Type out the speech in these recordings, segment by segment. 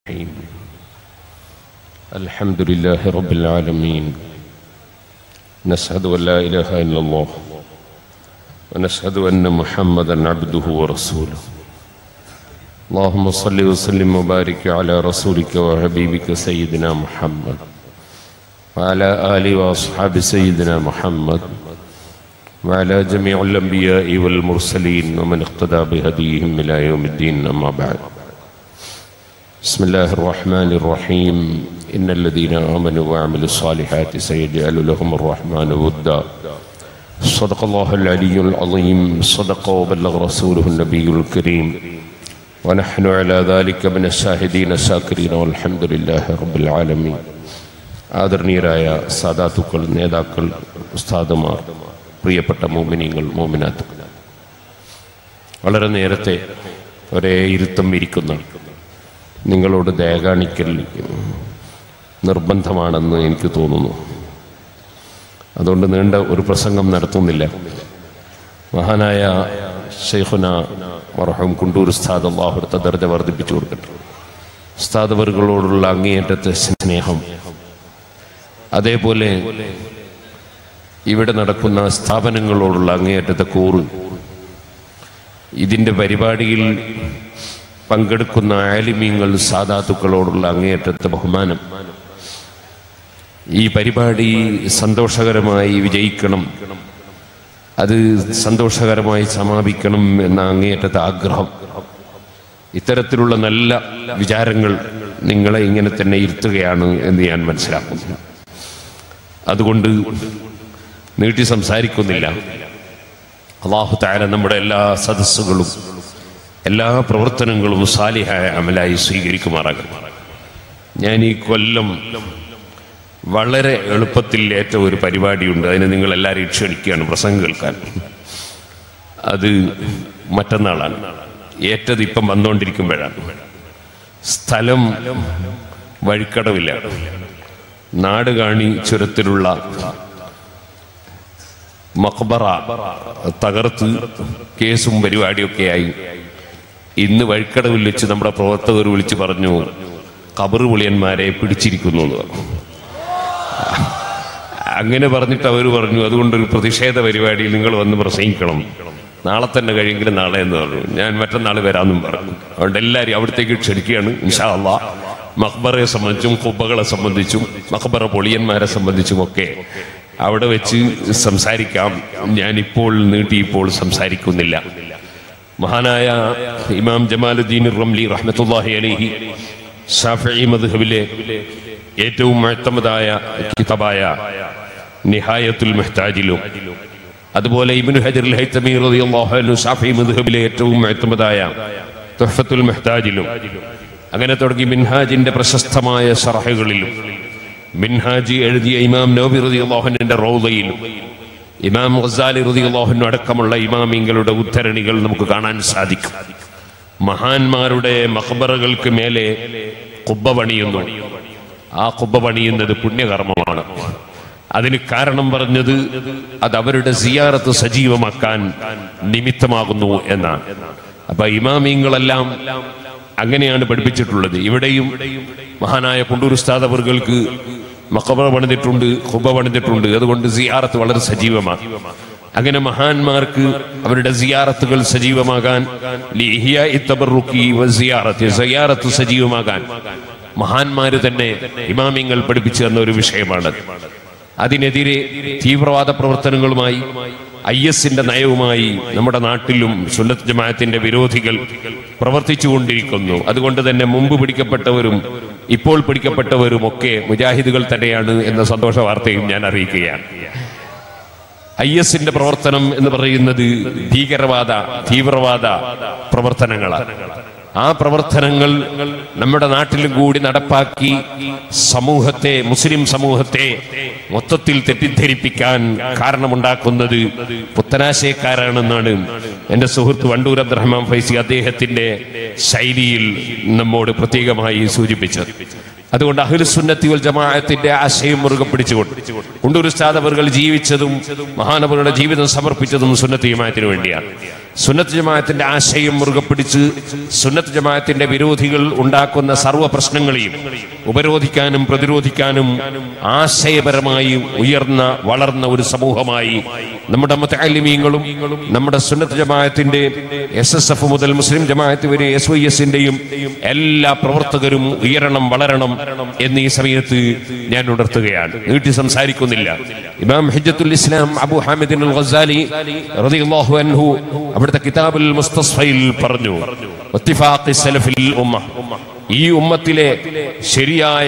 الرحيم الحمد لله رب العالمين نشهد أن لا إله إلا الله ونشهد أن محمدا عبده ورسوله اللهم صل وسلم وبارك على رسولك وحبيبك سيدنا محمد وعلى آله وأصحاب سيدنا محمد وعلى جميع الأنبياء والمرسلين ومن اقتدى بهديهم إلى يوم الدين أما بعد بسم الله الرحمن الرحيم إن الذين آمنوا وعملوا الصالحات سيجعل لهم الرحمن ودا صدق الله العلي العظيم صدق وبلغ رسوله النبي الكريم ونحن على ذلك من الشاهدين الشاكرين والحمد لله رب العالمين ആദരണീയരായ സാദാത്തുക്കൾ നേതാക്കൾ ഉസ്താദുമാർ പ്രിയപ്പെട്ട മോമിനിയങ്ങൾ മോമിനാത്തുക്കൾ വളരെ നേരത്തെ ഒരേ ഇരുത്തം ഇരിക്കുന്ന നിങ്ങളോട് ദയ കാണിക്കൽ നിർബന്ധമാണെന്ന് എനിക്ക് തോന്നുന്നു അതുകൊണ്ട് നീണ്ട ഒരു പ്രസംഗം നടത്തുന്നില്ല മഹാനായ ഷെയ്ഖുന മർഹം കുണ്ടൂർ ഉസ്താദ് അള്ളാഹുടുത്ത ദർജ വർദ്ധിപ്പിച്ചു കൊടുക്കട്ടെ ഉസ്താദവറുകളോടുള്ള അങ്ങേയറ്റത്തെ സ്നേഹം അതേപോലെ ഇവിടെ നടക്കുന്ന സ്ഥാപനങ്ങളോടുള്ള അങ്ങേയറ്റത്തെ കൂറ് ഇതിൻ്റെ പരിപാടിയിൽ പങ്കെടുക്കുന്ന ആലിമീങ്ങൾ സാധാത്തുക്കളോടുള്ള അങ്ങേയറ്റത്തെ ബഹുമാനം ഈ പരിപാടി സന്തോഷകരമായി വിജയിക്കണം അത് സന്തോഷകരമായി സമാപിക്കണം എന്ന അങ്ങേയറ്റത്തെ ആഗ്രഹം ഇത്തരത്തിലുള്ള നല്ല വിചാരങ്ങൾ നിങ്ങളെ ഇങ്ങനെ തന്നെ ഇരുത്തുകയാണ് എന്ന് ഞാൻ മനസ്സിലാക്കുന്നു അതുകൊണ്ട് നീട്ടി സംസാരിക്കുന്നില്ല അള്ളാഹു താര നമ്മുടെ എല്ലാ സദസ്സുകളും എല്ലാ പ്രവർത്തനങ്ങളും സാലിഹായ അമലായി സ്വീകരിക്കുമാറാകണം ഞാൻ ഈ കൊല്ലം വളരെ എളുപ്പത്തിൽ ഏറ്റ ഒരു പരിപാടിയുണ്ട് അതിന് നിങ്ങൾ എല്ലാവരെയും ക്ഷണിക്കുകയാണ് പ്രസംഗം കേൾക്കാൻ അത് മറ്റന്നാളാണ് ഏറ്റത് ഇപ്പം വന്നുകൊണ്ടിരിക്കുമ്പോഴാണ് സ്ഥലം വഴിക്കടവില്ല നാട് കാണി ചുരത്തിലുള്ള മക്ബറ തകർത്ത് കേസും പരിപാടിയൊക്കെയായി ഇന്ന് വഴിക്കടവിൽ വെച്ച് നമ്മുടെ പ്രവർത്തകർ വിളിച്ച് പറഞ്ഞു കബറ് പുളിയന്മാരെ പിടിച്ചിരിക്കുന്നു എന്ന് പറഞ്ഞു അങ്ങനെ പറഞ്ഞിട്ട് അവർ പറഞ്ഞു അതുകൊണ്ടൊരു പ്രതിഷേധ പരിപാടിയിൽ നിങ്ങൾ വന്ന് പ്രസംഗിക്കണം നാളെ തന്നെ കഴിയെങ്കിലും നാളെ എന്ന് പറഞ്ഞു ഞാൻ മറ്റന്നാൾ വരാമെന്നും പറഞ്ഞു അതുകൊണ്ട് എല്ലാവരും അവിടത്തേക്ക് ക്ഷണിക്കുകയാണ് ഇൻഷാ അള്ളാ മക്ബറയെ സംബന്ധിച്ചും കുബ്ബകളെ സംബന്ധിച്ചും മക്ബറ പൊളിയന്മാരെ സംബന്ധിച്ചുമൊക്കെ അവിടെ വെച്ച് സംസാരിക്കാം ഞാനിപ്പോൾ നീട്ടി ഇപ്പോൾ സംസാരിക്കുന്നില്ല മഹാനായ ഇമാം ജമാലുദ്ദീൻ റംലി റഹ്മത്തുല്ലാഹി അലൈഹി ഷാഫി മദ്ഹബിലെ ഏറ്റവും മഴത്തമതായ കിതാബായ നിഹായത്തുൽ മെഹ്താജിലും അതുപോലെ ഇബ്നു ഹജർ ഹൈത്തമി റളിയല്ലാഹു അൻഹു ഷാഫി മദ്ഹബിലെ ഏറ്റവും മഴത്തമതായ തുഹഫത്തുൽ മെഹ്താജിലും അങ്ങനെ തുടങ്ങി മിൻഹാജിന്റെ പ്രശസ്തമായ ഷറഹുകളിലും മിൻഹാജി എഴുതിയ ഇമാം നബി റളിയല്ലാഹുവിന്റെ റൗദയിലും ഇമാം ഗസാലി റളിയല്ലാഹു അടക്കമുള്ള ഇമാമിങ്ങളുടെ ഉദ്ധരണികൾ നമുക്ക് കാണാൻ സാധിക്കും മഹാന്മാരുടെ മഖബറകൾക്ക് മേലെ കുബ്ബ പണിയുന്നു ആ കുബ്ബ പണിയുന്നത് പുണ്യകർമ്മമാണ് അതിന് കാരണം പറഞ്ഞത് അത് അവരുടെ സിയാറത്ത് സജീവമാക്കാൻ നിമിത്തമാകുന്നു എന്നാണ് അപ്പൊ ഇമാമിങ്ങളെല്ലാം അങ്ങനെയാണ് പഠിപ്പിച്ചിട്ടുള്ളത് ഇവിടെയും മഹാനായ കുണ്ടൂർ ഉസ്താദവറുകൾക്ക് മക്കബറ പണിതിട്ടുണ്ട് കുബ പണിതിട്ടുണ്ട് അതുകൊണ്ട് സിയാറത്ത് വളരെ സജീവമാണ് അങ്ങനെ മഹാന്മാർക്ക് അവരുടെ സിയാറത്തുകൾ സജീവമാകാൻ സിയാറത്ത് സജീവമാകാൻ മഹാന്മാര് തന്നെ ഇമാമിങ്ങൾ പഠിപ്പിച്ചു തന്ന ഒരു വിഷയമാണ് അതിനെതിരെ തീവ്രവാദ പ്രവർത്തനങ്ങളുമായി ഐ എസിന്റെ നയവുമായി നമ്മുടെ നാട്ടിലും സുന്നത്ത് ജമാഅത്തിന്റെ വിരോധികൾ പ്രവർത്തിച്ചുകൊണ്ടിരിക്കുന്നു അതുകൊണ്ട് തന്നെ മുമ്പ് പിടിക്കപ്പെട്ടവരും ഇപ്പോൾ പിടിക്കപ്പെട്ടവരും ഒക്കെ മുജാഹിദുകൾ തന്നെയാണ് എന്ന സന്തോഷ വാർത്തയും ഞാൻ അറിയിക്കുകയാണ് ഐ എസിന്റെ പ്രവർത്തനം എന്ന് പറയുന്നത് ഭീകരവാദ തീവ്രവാദ പ്രവർത്തനങ്ങളാണ് ആ പ്രവർത്തനങ്ങൾ നമ്മുടെ നാട്ടിലും കൂടി നടപ്പാക്കി സമൂഹത്തെ മുസ്ലിം സമൂഹത്തെ മൊത്തത്തിൽ തെറ്റിദ്ധരിപ്പിക്കാൻ കാരണമുണ്ടാക്കുന്നത് പുത്തനാശയക്കാരാണെന്നാണ് എന്റെ സുഹൃത്ത് വണ്ടൂർ അബ്ദുറഹ്മാൻ ഫൈസി അദ്ദേഹത്തിന്റെ ശൈലിയിൽ നമ്മോട് പ്രത്യേകമായി സൂചിപ്പിച്ചത് അതുകൊണ്ട് അഹുലുസുന്നത്തി വൽ ജമാഅത്തിന്റെ ആശയം മുറുകെ പിടിച്ചുകൊണ്ട് കുണ്ടൂർ ഉസ്താദ് അവർകൾ ജീവിച്ചതും മഹാനവറുടെ ജീവിതം സമർപ്പിച്ചതും സുന്നത്തി ജമാഅത്തിന് വേണ്ടിയാണ് സുന്നത്ത് ജമാഅത്തിന്റെ ആശയം മുറുകെ പിടിച്ച് സുന്നത്ത് ജമാഅത്തിന്റെ വിരോധികൾ ഉണ്ടാക്കുന്ന സർവ്വ പ്രശ്നങ്ങളെയും ഉപരോധിക്കാനും പ്രതിരോധിക്കാനും ആശയപരമായി ഉയർന്ന വളർന്ന ഒരു സമൂഹമായി നമ്മുടെ മുത്തലിമീങ്ങളും നമ്മുടെ സുന്നത്ത് ജമാഅത്തിന്റെ എസ് എസ് എഫ് മുതൽ മുസ്ലിം ജമാഅത്ത് വരെ എസ് വൈ എസിന്റെയും എല്ലാ പ്രവർത്തകരും ഉയരണം വളരണം എന്നീ സമയത്ത് ഞാൻ ഉണർത്തുകയാണ് നീട്ടി സംസാരിക്കുന്നില്ല ഇമാം ഹിജത്തുൽ ഇസ്ലാം അബു ഹാമിദിൻ അൽ ഗസാലി റളിയല്ലാഹു അൻഹു അവിടുത്തെ കിതാബുൽ മുസ്തസ്ഫയിൽ പറഞ്ഞു ഇത്തിഫാഖി സലഫിൽ ഉമ്മ ഈ ഉമ്മത്തിലെ ശരിയായ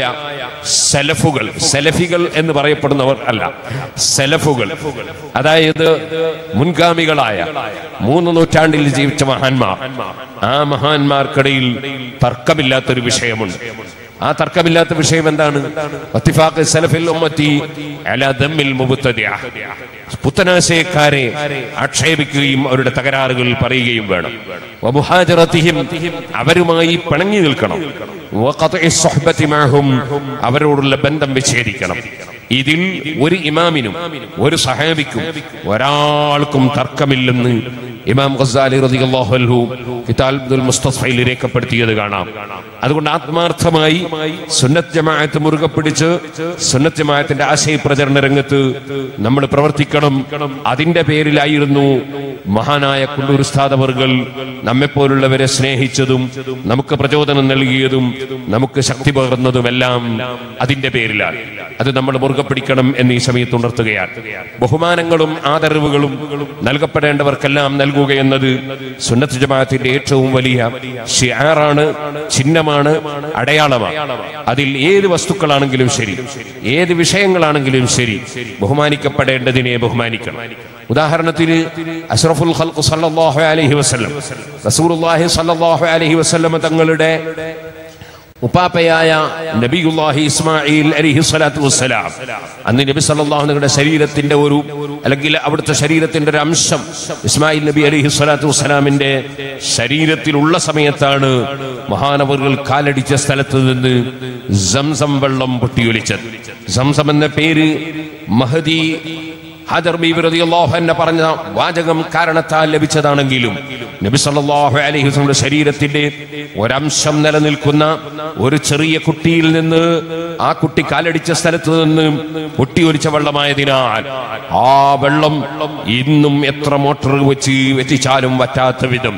സലഫുകൾ സലഫികൾ എന്ന് പറയപ്പെടുന്നവർ അല്ല സലഫുകൾ അതായത് മുൻഗാമികളായ മൂന്ന് നൂറ്റാണ്ടിൽ ജീവിച്ച മഹാന്മാർ ആ മഹാന്മാർക്കിടയിൽ തർക്കമില്ലാത്തൊരു വിഷയമുണ്ട് ആ തർക്കമില്ലാത്ത വിഷയം എന്താണ് വത്തിഫാഖ് സലഫിൽ ഉമ്മത്തി അലാ ദമ്മിൽ മുബത്തദിഅ. പുത്തനാശയക്കാരെ ആക്ഷേപിക്കുകയും അവരുടെ തകരാറുകൾ പറയുകയും വേണം വമുഹാജറത്തിഹിം അവരുമായി പിണങ്ങി നിൽക്കണം വഖത്ഇ സ്വഹ്ബത്തി മഅഹും അവരോടുള്ള ബന്ധം വിച്ഛേദിക്കണം ഇതിൽ ഒരു ഇമാമിനും ഒരു സഹാബിക്കും ഒരാൾക്കും തർക്കമില്ലെന്ന് ഇമാം ഖസാലി റളിയല്ലാഹു അൻഹു കിതാബുൽ മുസ്തഫയിൽ രേഖപ്പെടുത്തിയത് കാണാം അതുകൊണ്ട് ആത്മാർത്ഥമായി സുന്നത്ത് ജമാഅത്ത് മുറുകെ പിടിച്ച് സുന്നത്ത് ജമാഅത്തിന്റെ ആശയ പ്രചരണ രംഗത്ത് നമ്മൾ പ്രവർത്തിക്കണം അതിന്റെ പേരിലായിരുന്നു മഹാനായ കുണ്ടൂർ ഉസ്താദവർകൾ നമ്മെപ്പോലുള്ളവരെ സ്നേഹിച്ചതും നമുക്ക് പ്രചോദനം നൽകിയതും നമുക്ക് ശക്തി പകർന്നതുമെല്ലാം അതിന്റെ പേരിലാണ് അത് നമ്മൾ മുറുകെ പിടിക്കണം എന്ന് ഈ സമയത്ത് ഉണർത്തുകയാണ് ബഹുമാനങ്ങളും ആദരവുകളും നൽകപ്പെടേണ്ടവർക്കെല്ലാം നൽകുക എന്നത് സുന്നത്ത് ജമാഅത്തിന്റെ ഏറ്റവും വലിയ ഷിയാറാണ് ചിഹ്നമാണ് അടയാളമാണ് അതിൽ ഏത് വസ്തുക്കളാണെങ്കിലും ശരി ഏത് വിഷയങ്ങളാണെങ്കിലും ശരി ബഹുമാനിക്കപ്പെടേണ്ടതിനെ ബഹുമാനിക്കണം ഉദാഹരണത്തിന് അഷ്റഫുൽ ഖൽഖ് സല്ലല്ലാഹു അലൈഹി വസല്ലം റസൂലുള്ളാഹി സല്ലല്ലാഹു അലൈഹി വസല്ലം തങ്ങളുടെ ഉപ്പാപ്പയായ നബിയുല്ലാഹി ഇസ്മായിൽ അലിഹി സ്വലാത്തു വസ്സലാം അന്ന് നബി സല്ലല്ലാഹു നിങ്ങളുടെ ശരീരത്തിന്റെ ഒരു അല്ലെങ്കിൽ അവിടുത്തെ ശരീരത്തിന്റെ ഒരു അംശം ഇസ്മായിൽ നബി അലിഹി സ്വലാത്തു വസ്സലാമിന്റെ ശരീരത്തിലുള്ള സമയത്താണ് മഹാനവറുകൾ കാലടിച്ച സ്ഥലത്ത് നിന്ന് സംസം വെള്ളം പൊട്ടിയൊലിച്ചത് സംസം എന്ന പേര് മഹദി ഹാജർ ബീബി റളിയല്ലാഹു അൻഹ പറഞ്ഞ വാചകം കാരണത്താൽ ലഭിച്ചതാണെങ്കിലും നബി സല്ലല്ലാഹു അലൈഹി വസല്ലമയുടെ ശരീരത്തിന്റെ ഒരംശം നിലനിൽക്കുന്ന ഒരു ചെറിയ കുട്ടിയിൽ നിന്ന് ആ കുട്ടി കാലടിച്ച സ്ഥലത്ത് നിന്ന് പൊട്ടിയൊലിച്ച വെള്ളമായതിനാൽ ആ വെള്ളം ഇന്നും എത്ര മോട്ടോർ വെച്ച് വെച്ചിച്ചാലും വറ്റാത്ത വിധം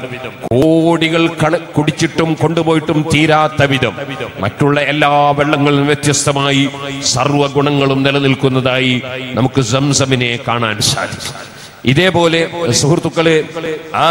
കോടികൾ കണ കുടിച്ചിട്ടും കൊണ്ടുപോയിട്ടും തീരാത്ത വിധം മറ്റുള്ള എല്ലാ വെള്ളങ്ങളും വ്യത്യസ്തമായി സർവ്വ ഗുണങ്ങളും നിലനിൽക്കുന്നതായി നമുക്ക് സംസമിനെ കാണാൻ സാധിക്കും ഇതേപോലെ സുഹൃത്തുക്കളെ ആ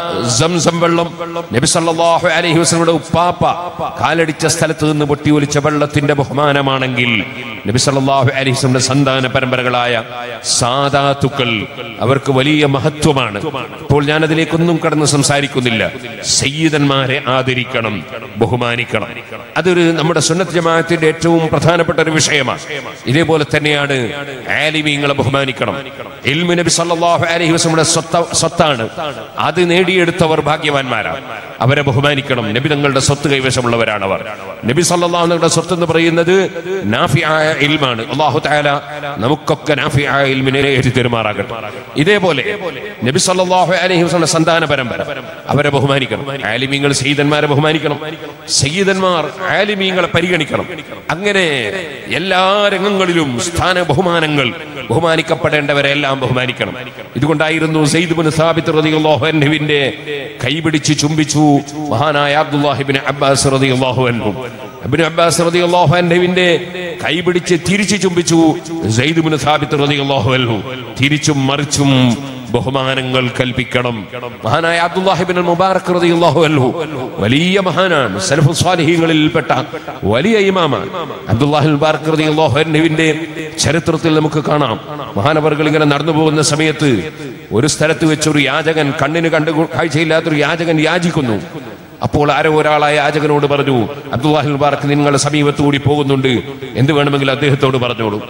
സംസം വെള്ളം നബി സല്ലല്ലാഹു അലൈഹി വസല്ലമയുടെ ഉപ്പാപ്പ കാലടിച്ച സ്ഥലത്ത് നിന്ന് പൊട്ടിയൊലിച്ച വെള്ളത്തിന്റെ ബഹുമാനമാണെങ്കിൽ നബി സല്ലല്ലാഹു അലൈഹി വസല്ലമയുടെ സന്താന പരമ്പരകളായ സാദാത്തുക്കൾ അവർക്ക് വലിയ മഹത്വമാണ് ഇപ്പോൾ ഞാൻ അതിലേക്കൊന്നും കടന്ന് സംസാരിക്കുന്നില്ല സയ്യിദന്മാരെ ആദരിക്കണം ബഹുമാനിക്കണം അതൊരു നമ്മുടെ സുന്നത്ത് ജമാഅത്തിന്റെ ഏറ്റവും പ്രധാനപ്പെട്ട ഒരു വിഷയമാണ് ഇതേപോലെ തന്നെയാണ് ആലിമീങ്ങളെ ബഹുമാനിക്കണം ഇൽമു നബി സല്ലല്ലാഹു അലൈഹി വസല്ലമയുടെ സ്വത്ത സ്വത്താണ് അത് നേടിയെടുത്തവർ ഭാഗ്യവാന്മാരാണ് അവരെ ബഹുമാനിക്കണം നബി തങ്ങളുടെ സ്വത്ത് കൈവശമുള്ളവരാണ് അവർ നബി സല്ലല്ലാഹു അലൈഹി സ്വത്ത് എന്ന് പറയുന്നത് നാഫിയായ ഇൽമാണ് അല്ലാഹു തആല നമുക്കൊക്കെ നാഫിയായ ഇൽമിനെ എഴുതി തരുമാറാകട്ടെ ഇതേപോലെ നബി സല്ലല്ലാഹു അലൈഹി വസല്ലം സന്താന പരമ്പര അവരെ ബഹുമാനിക്കണം ആലിമീങ്ങൾ സയ്യിദന്മാരെ ബഹുമാനിക്കണം സയ്യിദന്മാർ ആലിമീങ്ങളെ പരിഗണിക്കണം അങ്ങനെ എല്ലാ രംഗങ്ങളിലും സ്ഥാന ബഹുമാനങ്ങൾ ബഹുമാനിക്കപ്പെടേണ്ടവരെ എല്ലാം ബഹുമാനിക്കണം ഇതുകൊണ്ടായിരുന്നു സെയ്ദ് ബിൻ സാബിത്ത് റളിയല്ലാഹു അൻഹുവിന്റെ കൈപിടിച്ച് ചുംബിച്ചു മഹാനായ അബ്ദുല്ലാഹിബിൻ അബ്ബാസ് റളിയല്ലാഹു അൻഹു ഇബ്നു അബ്ബാസ് റളിയല്ലാഹു അൻഹുവിന്റെ കൈപിടിച്ച് തിരിച്ചു ചുംബിച്ചു സെയ്ദ് ബിൻ സാബിത്ത് റളിയല്ലാഹു അൻഹു തിരിച്ചും മറിച്ചും ബഹുമാനങ്ങൾ കൽപ്പിക്കണം മഹാനായ അബ്ദുല്ലാഹിബിൻ മുബാറക് റളിയല്ലാഹു അൻഹു വലിയ മഹാനാണ് സലഫു സ്വാലിഹീങ്ങളിൽപ്പെട്ട വലിയ ഇമാമാണ് അബ്ദുല്ലാഹി മുബാറക് റളിയല്ലാഹു അൻഹുവിന്റെ ചരിത്രത്തിൽ നമുക്ക് കാണാം മഹാനവറുകൾ ഇങ്ങനെ നടന്നു പോകുന്ന സമയത്ത് ഒരു സ്ഥലത്ത് വെച്ച് ഒരു യാചകൻ കണ്ണിന് കണ്ടു കാഴ്ചയില്ലാത്തൊരു യാചകൻ യാചിക്കുന്നു അപ്പോൾ ആരോ ഒരാളായ യാചകനോട് പറഞ്ഞു അബ്ദുല്ലാഹി മുബാറക് നിങ്ങളുടെ സമീപത്തുകൂടി പോകുന്നുണ്ട് എന്ത് വേണമെങ്കിലും അദ്ദേഹത്തോട് പറഞ്ഞോളൂ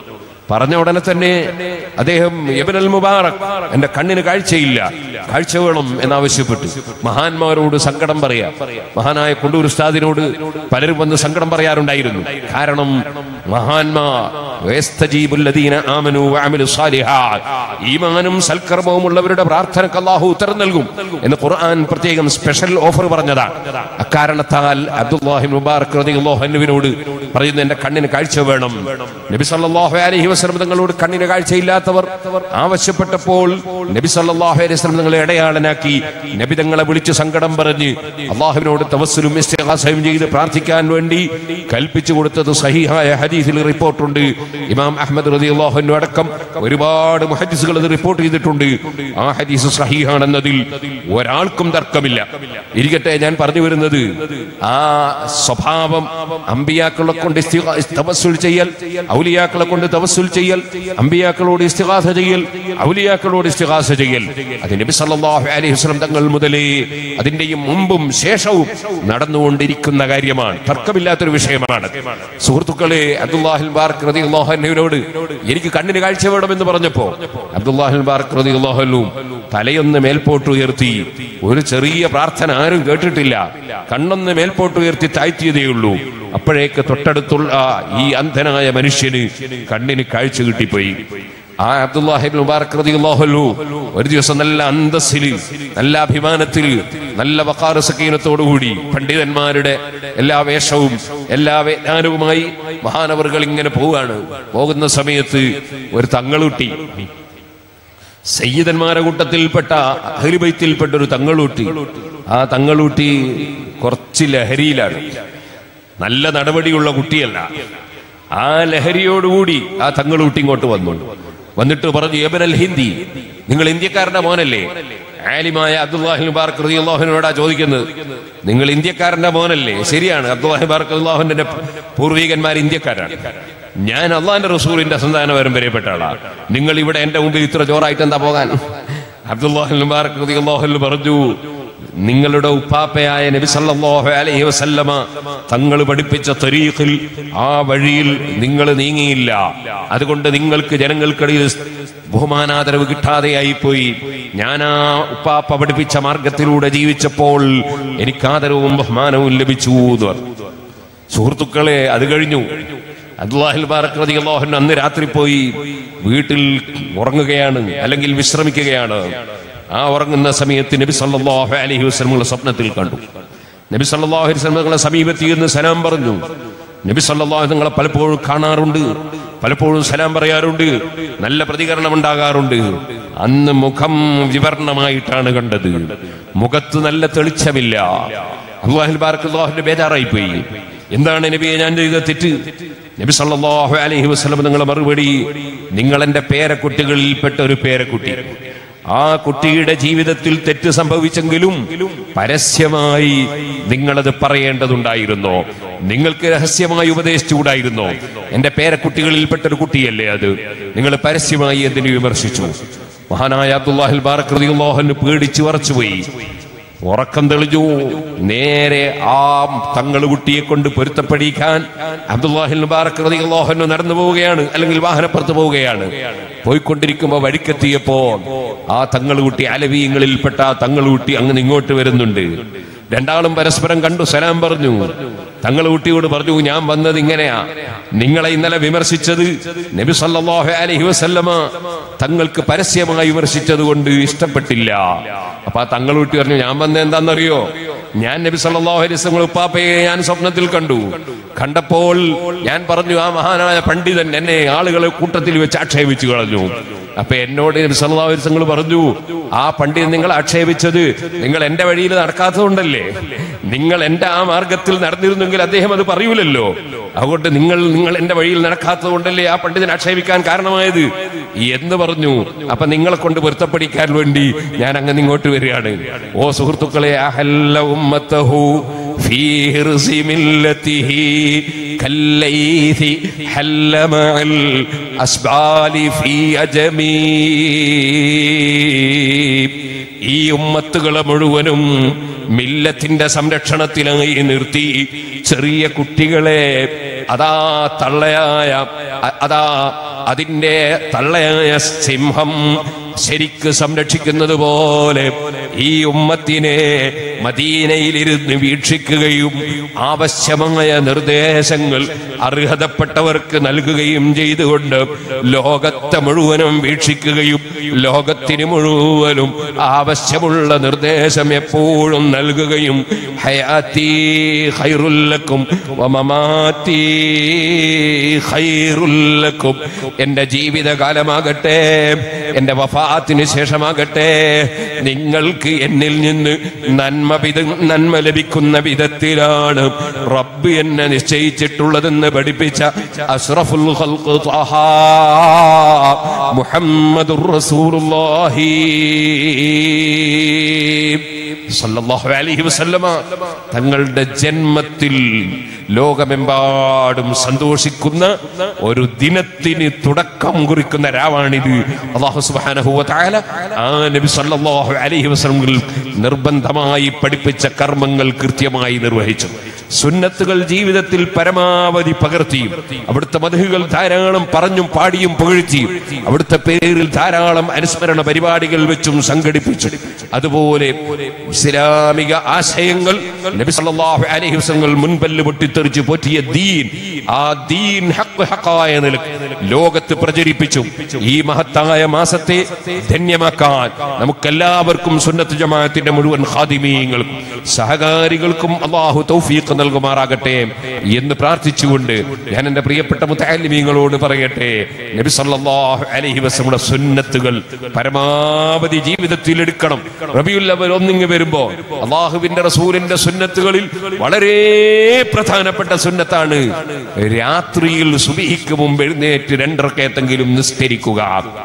പറഞ്ഞ ഉടനെ തന്നെ അദ്ദേഹം യബനൽ മുബാറക് എന്റെ കണ്ണിന് കാഴ്ചയില്ല കാഴ്ച വേണം എന്നാവശ്യപ്പെട്ടു മഹാന്മാരോട് സങ്കടം പറയാ മഹാനായ കൊണ്ടൂർ ഉസ്താദിനോട് പലരും വന്ന് സങ്കടം പറയാറുണ്ടായിരുന്നു കാരണം മഹാന്മാ വയസ്തജീബുല്ലദീന ആമനു വഅമിലു സാലിഹാത്ത്. ഈമാനും സൽക്കർമ്മവും ഉള്ളവരുടെ പ്രാർത്ഥനക്ക് അള്ളാഹു ഉത്തരം നൽകും എന്ന് ഖുർആൻ പ്രത്യേകം സ്പെഷ്യൽ ഓഫർ പറഞ്ഞതാണ് അക്കാരണത്താൽ അബ്ദുല്ലാഹിബ് മുബാറക് റളിയല്ലാഹു അൻഹുവിനോട് പറയുന്നു എന്റെ കണ്ണിന് കാഴ്ച വേണം നബി സല്ലല്ലാഹു അലൈഹി വസല്ലം തങ്ങളോട് കണ്ണിന് കാഴ്ചയില്ലാത്തവർ ആവശ്യപ്പെട്ടപ്പോൾ നബി സല്ലല്ലാഹു അലൈഹി വസല്ലം തങ്ങളെ ഇടയാളനാക്കി നബി തങ്ങളെ വിളിച്ച് സങ്കടം പറഞ്ഞ് അള്ളാഹുവിനോട് തവസ്സുലും ഇസ്തിഗാസയും ചെയ്ത് പ്രാർത്ഥിക്കാൻ വേണ്ടി കൽപ്പിച്ചു കൊടുത്തത് സഹിഹായ ഹദീസിൽ റിപ്പോർട്ടുണ്ട് ഇമാം അഹമ്മദ് റളിയല്ലാഹു അൻഹു അടക്കം ഒരുപാട് മുഹദ്ദിസുകൾ അത് റിപ്പോർട്ട് ചെയ്തിട്ടുണ്ട് ആ ഹദീസ് സഹീഹാണെന്നതിൽ ഒരാൾക്കും തർക്കമില്ല ഇരിക്കട്ടെ ഞാൻ പറഞ്ഞു വരുന്നത് ആ സ്വഭാവം അമ്പിയാക്കളെ കൊണ്ട് ഇസ്തിഗാ- തവസ്സുൽ ചെയ്യൽ ഔലിയാക്കളെ കൊണ്ട് തവസ്സുൽ ചെയ്യൽ അമ്പിയാക്കളോട് ഇസ്തിഗാസ ചെയ്യൽ ഔലിയാക്കളോട് ഇസ്തിഗാസ ചെയ്യൽ അത് നബി സല്ലല്ലാഹു അലൈഹി വസല്ലം തങ്ങൾ മുതലേ അതിന്റെയും മുമ്പും ശേഷവും നടന്നുകൊണ്ടിരിക്കുന്ന കാര്യമാണ് തർക്കമില്ലാത്തൊരു വിഷയമാണ് സുഹൃത്തുക്കളെ അബ്ദുല്ലാഹിൽ ബാർക്ക് റളിയല്ലാഹു അൻഹുവിനോട് എനിക്ക് കണ്ണിന് കാഴ്ച വേണമെന്ന് പറഞ്ഞപ്പോ അബ്ദുല്ലാഹിൽ ബാർക്ക് റളിയല്ലാഹു അൻഹു തലയൊന്ന് മേൽപോട്ട് ഉയർത്തി ഒരു ചെറിയ പ്രാർത്ഥന ആരും കേട്ടിട്ടില്ല കണ്ണൊന്ന് മേൽപോട്ട് ഉയർത്തി താഴ്ത്തിയതേ ഉള്ളൂ അപ്പോഴേക്ക് തൊട്ടടുത്തുള്ള ഈ അന്ധനായ മനുഷ്യന് കണ്ണിന് കാഴ്ച കിട്ടിപ്പോയി ആ അബ്ദുല്ലാഹിബ് മുബാറക് റളിയല്ലാഹു അൻഹു ഒരു ദിവസം നല്ല അന്തസ്സില് നല്ല അഭിമാനത്തിൽ നല്ല വഖാർ സക്കീനത്തോടുകൂടി പണ്ഡിതന്മാരുടെ എല്ലാ വേഷവും എല്ലാ വേദാനവുമായി മഹാനവറുകൾ ഇങ്ങനെ പോവുകയാണ് പോകുന്ന സമയത്ത് ഒരു തങ്ങളുട്ടി സയ്യിദന്മാരെ കൂട്ടത്തിൽപ്പെട്ട അഹ്ലുബൈത്തിൽപ്പെട്ട ഒരു തങ്ങളൂട്ടി ആ തങ്ങളൂട്ടി കുറച്ച് ലഹരിയിലാണ് നല്ല നടപടിയുള്ള കുട്ടിയല്ല ആ ലഹരിയോടുകൂടി ആ തങ്ങളൂട്ടി ഇങ്ങോട്ട് വന്നു വന്നിട്ട് പറഞ്ഞു യബനൽ ഹിന്ദി നിങ്ങൾ ഇന്ത്യക്കാരന്റെ മോനല്ലേ ആലിമായ അബ്ദുല്ലാഹി മുബാർക്ക് റളിയല്ലാഹുവിനോടാ ചോദിക്കുന്നത് നിങ്ങൾ ഇന്ത്യക്കാരന്റെ മോനല്ലേ ശരിയാണ് അബ്ദുല്ലാഹി മുബാർക്ക് അള്ളാഹുവിന്റെ പൂർവികന്മാർ ഇന്ത്യക്കാരാണ് ഞാൻ അള്ളാഹിന്റെ റസൂലിന്റെ സന്താന പരമ്പരയപ്പെട്ട ആളാ നിങ്ങൾ ഇവിടെ എന്റെ മുമ്പിൽ ഇത്ര ജോറായിട്ട് എന്താ പോകാൻ അബ്ദുല്ലാഹി മുബാർക്ക് റളിയല്ലാഹു പറഞ്ഞു നിങ്ങളുടെ ഉപ്പാപ്പയായ നബി സല്ലല്ലാഹു അലൈഹി വസല്ലമ തങ്ങൾ പഠിപ്പിച്ച തരീഖിൽ ആ വഴിയിൽ നിങ്ങൾ നീങ്ങിയില്ല അതുകൊണ്ട് നിങ്ങൾക്ക് ജനങ്ങൾക്കിടയിൽ ബഹുമാനാദരവ് കിട്ടാതെയായി പോയി ഞാൻ ആ ഉപ്പാപ്പ പഠിപ്പിച്ച മാർഗത്തിലൂടെ ജീവിച്ചപ്പോൾ എനിക്ക് ആദരവും ബഹുമാനവും ലഭിച്ചു എന്ന് പറഞ്ഞു സുഹൃത്തുക്കളെ അത് കഴിഞ്ഞു അബ്ദുല്ലാഹിൽ ബാറക് റളിയല്ലാഹു അൻഹു അന്ന് രാത്രി പോയി വീട്ടിൽ ഉറങ്ങുകയാണ് അല്ലെങ്കിൽ വിശ്രമിക്കുകയാണ് ആ ഉറങ്ങുന്ന സമയത്ത് നബി സല്ലല്ലാഹു അലൈഹി വസല്ലം സ്വപ്നത്തിൽ കണ്ടു നബി സല്ലല്ലാഹു അലൈഹി വസല്ലം തങ്ങളെ സമീപത്തിൽ നിന്ന് സലാം പറഞ്ഞു നബി സല്ലല്ലാഹു അലൈഹി നിങ്ങളെ പലപ്പോഴും കാണാറുണ്ട് പലപ്പോഴും സലാം പറയാറുണ്ട് നല്ല പ്രതികരണം ഉണ്ടാകാറുണ്ട് അന്ന് മുഖം വിവരണമായിട്ടാണ് കണ്ടത് മുഖത്ത് നല്ല തെളിച്ചമില്ല അള്ളാഹുൽ ബാർക്ക് അള്ളാഹുന്റെ ബേജാറായി പോയി എന്താണ് നബിയെ ഞാൻ ചെയ്ത തെറ്റ് നബി സല്ലല്ലാഹു അലൈഹി വസല്ലം നിങ്ങളെ മറുപടി നിങ്ങൾ എന്റെ പേരക്കുട്ടികളിൽപ്പെട്ട ഒരു പേരക്കുട്ടി ആ കുട്ടിയുടെ ജീവിതത്തിൽ തെറ്റ് സംഭവിച്ചെങ്കിലും പരസ്യമായി നിങ്ങളത് പറയേണ്ടതുണ്ടായിരുന്നോ നിങ്ങൾക്ക് രഹസ്യമായി ഉപദേശിച്ചുകൂടായിരുന്നോ എന്റെ പേരക്കുട്ടികളിൽപ്പെട്ട ഒരു കുട്ടിയല്ലേ അത് നിങ്ങൾ പരസ്യമായി എന്തിനു വിമർശിച്ചു മഹാനായ അബ്ദുല്ലാഹിൽ ബാറകൃതിയുള്ളാഹന് പേടിച്ചു വറച്ചുപോയി ഉറക്കം തെളിഞ്ഞു നേരെ ആ തങ്ങളുകുട്ടിയെ കൊണ്ട് പൊരുത്തപ്പെടിക്കാൻ അബ്ദുല്ലാഹിൽ മുബാറക് റളിയല്ലാഹു അൻഹു നടന്നു പോവുകയാണ് അല്ലെങ്കിൽ വാഹനപ്പുറത്ത് പോവുകയാണ് പോയിക്കൊണ്ടിരിക്കുമ്പോ വഴിക്കെത്തിയപ്പോ ആ തങ്ങളുകുട്ടി അലവീയങ്ങളിൽപ്പെട്ട ആ തങ്ങളുകുട്ടി അങ്ങനെ ഇങ്ങോട്ട് വരുന്നുണ്ട് രണ്ടാളും പരസ്പരം കണ്ടു സലാം പറഞ്ഞു തങ്ങളുകുട്ടിയോട് പറഞ്ഞു ഞാൻ വന്നത് ഇങ്ങനെയാ നിങ്ങളെ ഇന്നലെ വിമർശിച്ചത് നബി സല്ലല്ലാഹു അലൈഹി വസല്ലമ തങ്ങൾക്ക് പരസ്യമായി വിമർശിച്ചത് കൊണ്ട് ഇഷ്ടപ്പെട്ടില്ല അപ്പൊ ആ തങ്ങളുകുട്ടി പറഞ്ഞു ഞാൻ വന്നത് എന്താണെന്നറിയോ ഞാൻ നബി സല്ലല്ലാഹു അലൈഹി വസല്ലം ഉപ്പാപ്പയെ ഞാൻ സ്വപ്നത്തിൽ കണ്ടു കണ്ടപ്പോൾ ഞാൻ പറഞ്ഞു ആ മഹാനായ പണ്ഡിതൻ എന്നെ ആളുകളെ കൂട്ടത്തിൽ വെച്ച് ആക്ഷേപിച്ചു കളഞ്ഞു അപ്പൊ എന്നോട് നബി സല്ലല്ലാഹു അലൈഹി വസല്ലം പറഞ്ഞു ആ പണ്ഡിതൻ നിങ്ങൾ ആക്ഷേപിച്ചത് നിങ്ങൾ എന്റെ വഴിയിൽ നടക്കാത്തതുകൊണ്ടല്ലേ നിങ്ങൾ എന്റെ ആ മാർഗത്തിൽ നടന്നിരുന്നെങ്കിൽ അദ്ദേഹം അത് പറയൂലല്ലോ അതുകൊണ്ട് നിങ്ങൾ നിങ്ങൾ എന്റെ വഴിയിൽ നടക്കാത്തത് കൊണ്ടല്ലേ ആ പണ്ഡിതൻ ആക്ഷേപിക്കാൻ കാരണമായത് എന്ന് പറഞ്ഞു അപ്പൊ നിങ്ങളെ കൊണ്ട് പൊരുത്തപ്പെടിക്കാൻ വേണ്ടി ഞാൻ അങ്ങനെ ഇങ്ങോട്ട് വരികയാണ് ഓ സുഹൃത്തുക്കളെ അഹല്ല ഉമ്മത്തഹു في هرس ملته كالليث حل مع الأسبال في أجمي ഈ ഉമ്മത്തുകളെ മുഴുവനും മില്ലത്തിന്റെ സംരക്ഷണത്തിലായി നിർത്തി ചെറിയ കുട്ടികളെ അതാ തള്ളയായ അ- അതാ അതിന്റെ തള്ളയായ സിംഹം ശരിക്ക് സംരക്ഷിക്കുന്നത് പോലെ ഈ ഉമ്മത്തിനെ മദീനയിലിരുന്ന് വീക്ഷിക്കുകയും ആവശ്യമായ നിർദ്ദേശങ്ങൾ അർഹതപ്പെട്ടവർക്ക് നൽകുകയും ചെയ്തുകൊണ്ട് ലോകത്തെ മുഴുവനും വീക്ഷിക്കുകയും ലോകത്തിന് മുഴുവനും ആവശ്യമുള്ള നിർദ്ദേശം എപ്പോഴും നൽകുകയും ഹയാത്തി ഖൈറുല്ലക്കും വമമാത്തി ഖൈറുല്ലക്കും എന്റെ ജീവിതകാലമാകട്ടെ എന്റെ വഫാത്തിന് ശേഷമാകട്ടെ നിങ്ങൾക്ക് എന്നിൽ നിന്ന് നന്മ വിധ നന്മ ലഭിക്കുന്ന വിധത്തിലാണ് റബ്ബ് എന്നെ നിശ്ചയിച്ചിട്ടുള്ളതെന്ന് പഠിപ്പിച്ച അഷ്റഫുൽ ഖൽഖ് ത്വഹ മുഹമ്മദുർ റസൂലുള്ളാഹി സല്ലല്ലാഹു അലൈഹി വസല്ലമ തങ്ങളുടെ ജന്മത്തിൽ ലോകമെമ്പാടും സന്തോഷിക്കുന്ന ഒരു ദിനത്തിന് തുടക്കം കുറിക്കുന്ന രാവാണിത് അള്ളാഹു സുബ്ഹാനഹു വ തആല ആ നബി സല്ലല്ലാഹു അലൈഹി വസല്ലം നിർബന്ധമായി പഠിപ്പിച്ച കർമ്മങ്ങൾ കൃത്യമായി നിർവഹിച്ചു സുന്നത്തുകൾ ജീവിതത്തിൽ പരമാവധി പകർത്തിയും അവിടുത്തെ മധുകൾ ധാരാളം പറഞ്ഞും പാടിയും പുകഴ്ത്തിയും അവിടുത്തെ പേരിൽ ധാരാളം അനുസ്മരണ പരിപാടികൾ വെച്ചും സംഘടിപ്പിച്ചു അതുപോലെ ഇസ്ലാമിക ആശയങ്ങൾ നബി സല്ലല്ലാഹു അലൈഹി വസല്ലം മുൻപല്ല് പൊട്ടിത്തെറിച്ച് പോറ്റിയ ദീൻ ആ ദീൻ ഹക്ക് ഹക്കായ നിലക്ക് ലോകത്ത് പ്രചരിപ്പിച്ചു ഈ മഹത്തായ മാസത്തെ ധന്യമാക്കാൻ നമുക്കെല്ലാവർക്കും സുന്നത്ത് ജമാഅത്തിന്റെ മുഴുവൻ ഖാദിമീങ്ങൾക്കും സഹകാരികൾക്കും അള്ളാഹു തൗഫീഖ് നൽകുമാറാകട്ടെ എന്ന് പ്രാർത്ഥിച്ചുകൊണ്ട് ഞാൻ എന്റെ പ്രിയപ്പെട്ട മുത്താലിമീങ്ങളോട് പറയട്ടെ നബി സല്ലല്ലാഹു അലൈഹി വസല്ലമയുടെ സുന്നത്തുകൾ പരമാവധി ജീവിതത്തിൽ എടുക്കണം റബിയുൽ അവൽ ഒന്നിങ്ങ് വരുമ്പോ അള്ളാഹുവിന്റെ റസൂലിന്റെ സുന്നത്തുകളിൽ വളരെ പ്രധാനപ്പെട്ട സുന്നത്താണ് രാത്രിയിൽ സുബിഹിക്ക് മുമ്പ് എഴുന്നേറ്റ് രണ്ടരക്കയത്തെങ്കിലും നിസ്കരിക്കുക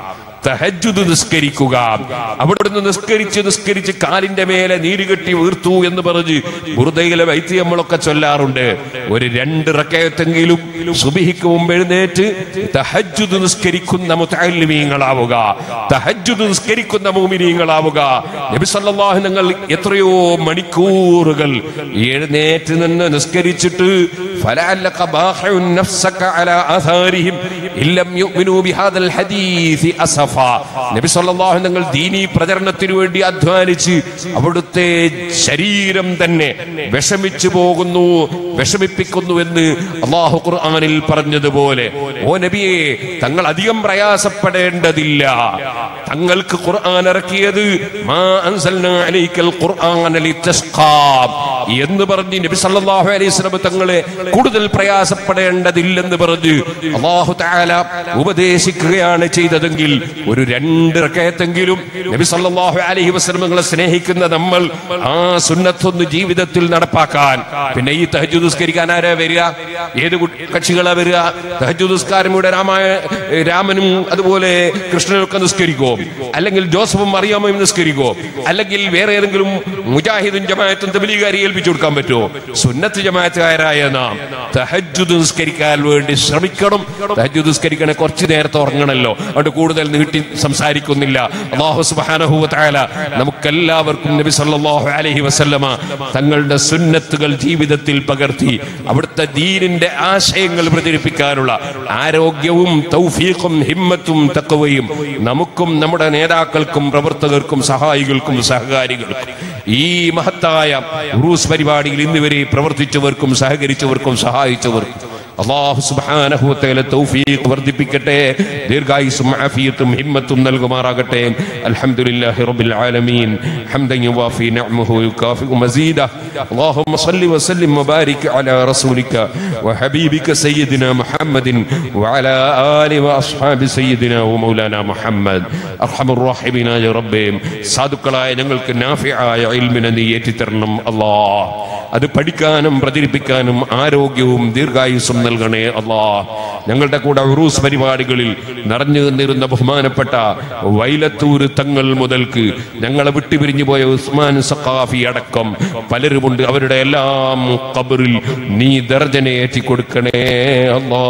തഹജ്ജുദ് നിസ്കരിക്കുക അവിടുന്ന് നിസ്കരിച്ച് നിസ്കരിച്ച് കാലിന്റെ മേലെ നീരുകെട്ടി വീർത്തു എന്ന് പറഞ്ഞ് ബുറുദയിലെ വൈദ്യമങ്ങളൊക്കെ ചൊല്ലാറുണ്ട് ഒരു രണ്ട് റക്കയത്തെങ്കിലും സുബിഹിക്ക് മുമ്പ് എഴുന്നേറ്റ് തഹജ്ജുദ് നിസ്കരിക്കുന്ന മുത്തലിമീങ്ങളാവുക തഹജ്ജുദ് നിസ്കരിക്കുന്ന മൂമിനീങ്ങളാവുക നബി സല്ലല്ലാഹു നിങ്ങൾ എത്രയോ മണിക്കൂറുകൾ എഴുന്നേറ്റ് നിന്ന് നിസ്കരിച്ചിട്ട് فلعلك باخع نفسك على آثارهم إن لم يؤمنوا بهذا الحديث أسفا നബി സല്ലല്ലാഹു നിങ്ങൾ ദീനി പ്രചരണത്തിനു വേണ്ടി അധ്വാനിച്ച് അവിടുത്തെ ശരീരം തന്നെ വിഷമിച്ചു പോകുന്നു വിഷമിപ്പിക്കുന്നു എന്ന് അള്ളാഹു ഖുർആനിൽ പറഞ്ഞതുപോലെ ഓ നബിയെ തങ്ങൾ അധികം പ്രയാസപ്പെടേണ്ടതില്ല തങ്ങൾക്ക് ഖുർആൻ ഇറക്കിയത് മാ അൻസൽനാ അലൈക്കൽ ഖുർആന ലിതസ്ഖാ എന്ന് പറഞ്ഞ് നബി സല്ലല്ലാഹു അലൈഹി വസല്ലം തങ്ങളെ കൂടുതൽ പ്രയാസപ്പെടേണ്ടതില്ലെന്ന് പറഞ്ഞ് അള്ളാഹു തആല ഉപദേശിക്കുകയാണ് ചെയ്തതെങ്കിൽ ഒരു രണ്ട് റക്കയത്തെങ്കിലും നബി സല്ലല്ലാഹു അലൈഹി വസല്ലം തങ്ങളെ സ്നേഹിക്കുന്ന നമ്മൾ ആ സുന്നത്തൊന്ന് ജീവിതത്തിൽ നടപ്പാക്കാൻ പിന്നെ ഈ തഹജ്ജുദ് നിസ്കരിക്കാൻ ആരാ വരിക ഏത് കു- കക്ഷികളാ വരിക തഹജ്ജുദ് നിസ്കാരം ഇവിടെ രാമായ രാമനും അതുപോലെ കൃഷ്ണനും ഒക്കെ നിസ്കരിക്കോ അല്ലെങ്കിൽ ജോസഫും മറിയാമയും നിസ്കരിക്കോ അല്ലെങ്കിൽ വേറെ ഏതെങ്കിലും മുജാഹിദും ജമാഅത്തും തബ്ലീഗാരി ഏൽപ്പിച്ചു കൊടുക്കാൻ പറ്റുമോ സുന്നത്ത് ജമാഅത്തുകാരായ നാം തഹജ്ജുദ് നിസ്കരിക്കാൻ വേണ്ടി ശ്രമിക്കണം തഹജ്ജുദ് നിസ്കരിക്കണേ കുറച്ച് നേരത്തെ ഉറങ്ങണമല്ലോ അതുകൊണ്ട് കൂടുതൽ നീട്ടി സംസാരിക്കുന്നില്ല അള്ളാഹു സുബ്ഹാനഹു വ തആല നമുക്കെല്ലാവർക്കും നബി സല്ലല്ലാഹു അലൈഹി വസല്ലമ തങ്ങളുടെ സുന്നത്തുകൾ ജീവിതത്തിൽ പകർത്തി അവിടുത്തെ ദീനിന്റെ ആശയങ്ങൾ പ്രചരിപ്പിക്കാനുള്ള ആരോഗ്യവും തൗഫീഖും ഹിമ്മത്തും തക്കവയും നമുക്കും നമ്മുടെ നേതാക്കൾക്കും പ്രവർത്തകർക്കും സഹായികൾക്കും സഹകാരികൾക്കും ഈ മഹത്തായ ഉറൂസ് പരിപാടിയിൽ ഇന്നുവരെ പ്രവർത്തിച്ചവർക്കും സഹകരിച്ചവർക്കും സഹായിച്ചവർക്കും അള്ളാഹു സുബ്ഹാനഹു വ തആല തൗഫീഖ് വർദ്ധിപ്പിക്കട്ടെ ദീർഘായുസ്സും ആഫിയത്തും ഹിമ്മത്തും നൽകുമാറാകട്ടെ അൽഹംദുലില്ലാഹി റബ്ബിൽ ആലമീൻ ഹംദൻ യുവാഫി നിഅമഹു യുകാഫിഉ മസീദ اللهم صل وسلم وبارك على رسولك وحبيبك سيدنا محمد وعلى آله وأصحاب سيدنا ومولانا محمد أرحم الراحمين يا رب സാധുക്കളായ ഞങ്ങൾക്ക് നാഫിയായ ഇൽമിനെ നീ ഏറ്റിത്തരണം അല്ലാഹ് അത് പഠിക്കാനും പ്രചരിപ്പിക്കാനും ആരോഗ്യവും ദീർഘായുസ്സും നൽകണേ അല്ലാ ഞങ്ങളുടെ കൂടെ ഉറൂസ് പരിപാടികളിൽ നിറഞ്ഞു നിന്നിരുന്ന ബഹുമാനപ്പെട്ട വൈലത്തൂര് തങ്ങൾ മുതൽക്ക് ഞങ്ങളെ വിട്ടുപിരിഞ്ഞു പോയ ഉസ്മാൻ സഖാഫി അടക്കം പലരുമുണ്ട് അവരുടെ എല്ലാം കബറിൽ നീ ദർജനെ ഏറ്റിക്കൊടുക്കണേ അല്ലാ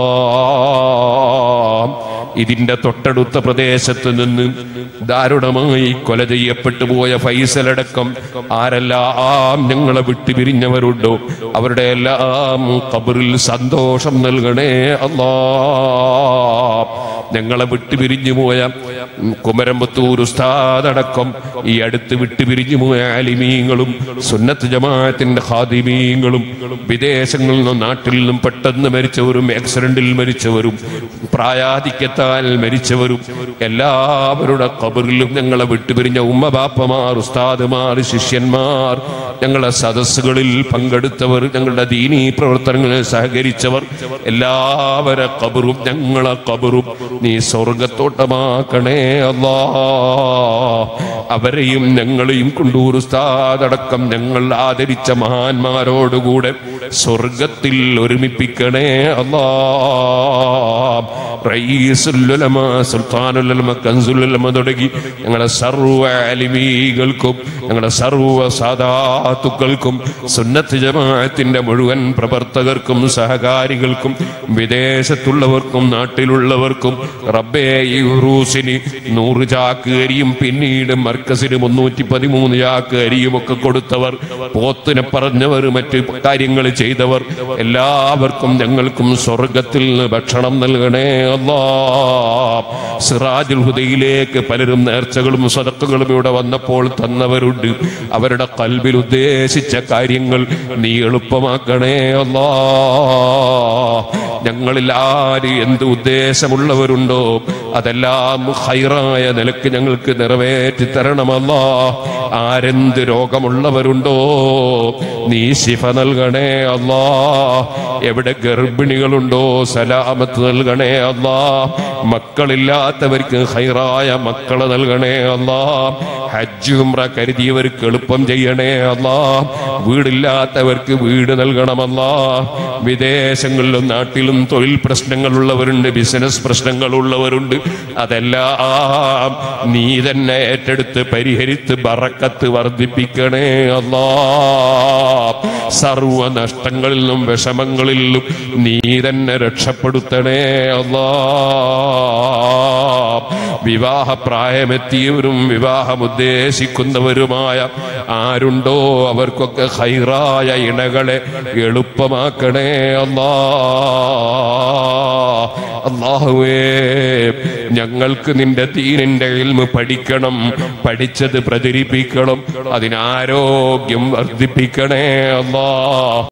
ഇതിന്റെ തൊട്ടടുത്ത പ്രദേശത്ത് നിന്ന് ദാരുണമായി കൊല ചെയ്യപ്പെട്ടു പോയ ഫൈസലടക്കം ആരെല്ലാം ഞങ്ങളെ വിട്ടുപിരിഞ്ഞവർ പിരിഞ്ഞവരുണ്ടോ അവരുടെ എല്ലാം കബറിൽ സന്തോഷം നൽകണേ അല്ലാ ഞങ്ങളെ വിട്ടുപിരിഞ്ഞു പോയ കുമരമ്പത്തൂർ ഉസ്താദടക്കം ഈ അടുത്ത് വിട്ടുപിരിഞ്ഞു പോയ ആലിമീങ്ങളും സുന്നത്ത് ജമാഅത്തിന്റെ ഹാദിമീങ്ങളും വിദേശങ്ങളിൽ നിന്നും നാട്ടിൽ നിന്നും പെട്ടെന്ന് മരിച്ചവരും ആക്സിഡന്റിൽ മരിച്ചവരും പ്രായാധിക്യത്താൽ മരിച്ചവരും എല്ലാവരുടെ കബറിലും ഞങ്ങളെ വിട്ടുപിരിഞ്ഞ ഉമ്മ ബാപ്പമാർ ഉസ്താദുമാർ ശിഷ്യന്മാർ ഞങ്ങളുടെ സദസ്സുകളിൽ പങ്കെടുത്തവർ ഞങ്ങളുടെ ദീനീ പ്രവർത്തനങ്ങളിൽ സഹകരിച്ചവർ എല്ലാവരെ കബറും ഞങ്ങളെ കബറും നീ സ്വർഗത്തോട്ടമാക്കണേ അല്ലാ അവരെയും ഞങ്ങളെയും കൊണ്ടൂർ ഉസ്താദടക്കം ഞങ്ങൾ ആദരിച്ച മഹാന്മാരോടുകൂടെ സ്വർഗത്തിൽ ഒരുമിപ്പിക്കണേ അല്ലാ റയീസുല്ലുലമ സുൽത്താനുലമ കൻസുലുലമ തുടങ്ങി ഞങ്ങളുടെ സർവ്വ അലിമീകൾക്കും ഞങ്ങളുടെ സർവ്വ സാധാത്തുക്കൾക്കും സുന്നത്ത് ജമാഅത്തിന്റെ മുഴുവൻ പ്രവർത്തകർക്കും സഹകാരികൾക്കും വിദേശത്തുള്ളവർക്കും നാട്ടിലുള്ളവർക്കും റബ്ബേ ഈ ഉറൂസിന് നൂറ് ചാക്ക് അരിയും പിന്നീട് മർക്കസിന് മുന്നൂറ്റി പതിമൂന്ന് ചാക്ക് അരിയും ഒക്കെ കൊടുത്തവർ പോത്തിനെ പറഞ്ഞവർ മറ്റു കാര്യങ്ങൾ ചെയ്തവർ എല്ലാവർക്കും ഞങ്ങൾക്കും സ്വർഗത്തിൽ നിന്ന് ഭക്ഷണം നൽകണേ അല്ലാ സിറാജുൽ ഹുദയിലേക്ക് പലരും നേർച്ചകളും സദക്കുകളും ഇവിടെ വന്നപ്പോൾ തന്നവരുണ്ട് അവരുടെ കൽബിൽ ഉദ്ദേശിച്ച കാര്യങ്ങൾ നീ എളുപ്പമാക്കണേ അല്ലാ ഞങ്ങളിൽ ആര് എന്ത് ഉദ്ദേശമുള്ളവരുണ്ടോ അതെല്ലാം ഹൈറായ നിലക്ക് ഞങ്ങൾക്ക് നിറവേറ്റി തരണമല്ല ആരെന്ത് രോഗമുള്ളവരുണ്ടോ നീ ശിഫ നൽകണേ അല്ലാ എവിടെ ഗർഭിണികളുണ്ടോ സലാമത്ത് നൽകണേ അല്ലാ മക്കളില്ലാത്തവർക്ക് ഹൈറായ മക്കളെ നൽകണേ അല്ലാ ഹജ്ജ് ഉംറ കരുതിയവർക്ക് എളുപ്പം ചെയ്യണേ അല്ലാ വീടില്ലാത്തവർക്ക് വീട് നൽകണമല്ലാ വിദേശങ്ങളിലും നാട്ടിലും തൊഴിൽ പ്രശ്നങ്ങളുള്ളവരുണ്ട് ബിസിനസ് പ്രശ്നങ്ങളുള്ളവരുണ്ട് അതെല്ലാം നീ തന്നെ ഏറ്റെടുത്ത് പരിഹരിത്ത് ബറക്കത്ത് വർദ്ധിപ്പിക്കണേ അല്ലാ സർവ നഷ്ടങ്ങളിൽ നിന്നും വിഷമങ്ങളിൽ നിന്നും നീ തന്നെ രക്ഷപ്പെടുത്തണേ അല്ലാ വിവാഹ പ്രായമെത്തിയവരും വിവാഹം ഉദ്ദേശിക്കുന്നവരുമായ ആരുണ്ടോ അവർക്കൊക്കെ ഹൈറായ ഇണകളെ എളുപ്പമാക്കണേ അല്ലാ അള്ളാഹുവേ ഞങ്ങൾക്ക് നിന്റെ തീനിന്റെ ഇൽമ പഠിക്കണം പഠിച്ചത് പ്രചരിപ്പിക്കണം അതിനാരോഗ്യം വർദ്ധിപ്പിക്കണേ അല്ലാ